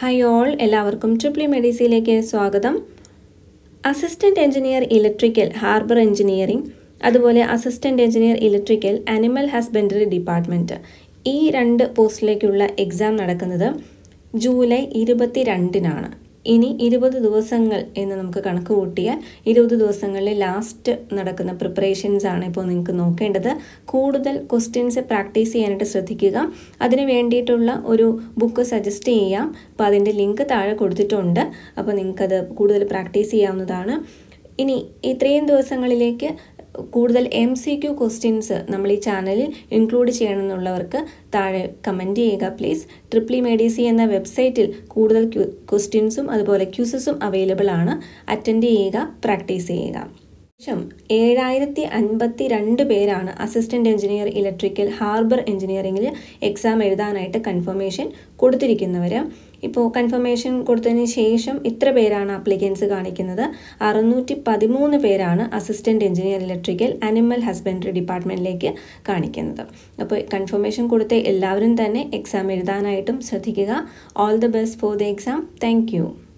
hi all എല്ലാവർക്കും ട്രിപ്പിളി മെഡിസിയിലേക്ക് സ്വാഗതം assistant engineer electrical harbour engineering അതുപോലെ assistant engineer electrical animal husbandry department ഈ രണ്ട് പോസ്റ്റിലേക്കുള്ള എക്സാം നടക്കുന്നത് ജൂലൈ ഇരുപത്തി രണ്ടിനാണ് ഇനി ഇരുപത് ദിവസങ്ങൾ എന്ന് നമുക്ക് കണക്ക് കൂട്ടിയാൽ ഇരുപത് ദിവസങ്ങളിൽ ലാസ്റ്റ് നടക്കുന്ന പ്രിപ്പറേഷൻസ് ആണ് ഇപ്പോൾ നിങ്ങൾക്ക് നോക്കേണ്ടത് കൂടുതൽ ക്വസ്റ്റ്യൻസ് പ്രാക്ടീസ് ചെയ്യാനായിട്ട് ശ്രദ്ധിക്കുക അതിന് വേണ്ടിയിട്ടുള്ള ഒരു ബുക്ക് സജസ്റ്റ് ചെയ്യാം അപ്പോൾ അതിൻ്റെ ലിങ്ക് താഴെ കൊടുത്തിട്ടുണ്ട് അപ്പോൾ നിങ്ങൾക്കത് കൂടുതൽ പ്രാക്ടീസ് ചെയ്യാവുന്നതാണ് ഇനി ഇത്രയും ദിവസങ്ങളിലേക്ക് കൂടുതൽ എം സി ക്യു ക്വസ്റ്റ്യൻസ് നമ്മൾ ഈ ചാനലിൽ ഇൻക്ലൂഡ് ചെയ്യണമെന്നുള്ളവർക്ക് താഴെ കമൻറ്റ് ചെയ്യുക പ്ലീസ് ട്രിപ്ലി മെഡിസി എന്ന വെബ്സൈറ്റിൽ കൂടുതൽ ക്വസ്റ്റ്യൻസും അതുപോലെ ക്യൂസസും അവൈലബിൾ ആണ് അറ്റൻഡ് ചെയ്യുക പ്രാക്ടീസ് ചെയ്യുക ശേഷം ഏഴായിരത്തി അൻപത്തി രണ്ട് പേരാണ് അസിസ്റ്റന്റ് എഞ്ചിനീയർ ഇലക്ട്രിക്കൽ ഹാർബർ എഞ്ചിനീയറിംഗിൽ എക്സാം എഴുതാനായിട്ട് കൺഫർമേഷൻ കൊടുത്തിരിക്കുന്നവർ ഇപ്പോൾ കൺഫർമേഷൻ കൊടുത്തതിന് ശേഷം ഇത്ര പേരാണ് അപ്ലിക്കൻസ് കാണിക്കുന്നത് അറുന്നൂറ്റി പതിമൂന്ന് പേരാണ് assistant engineer electrical animal husbandry ഡിപ്പാർട്ട്മെൻറ്റിലേക്ക് കാണിക്കുന്നത് അപ്പോൾ കൺഫർമേഷൻ കൊടുത്ത എല്ലാവരും തന്നെ എക്സാം എഴുതാനായിട്ടും ശ്രദ്ധിക്കുക all the best for the exam thank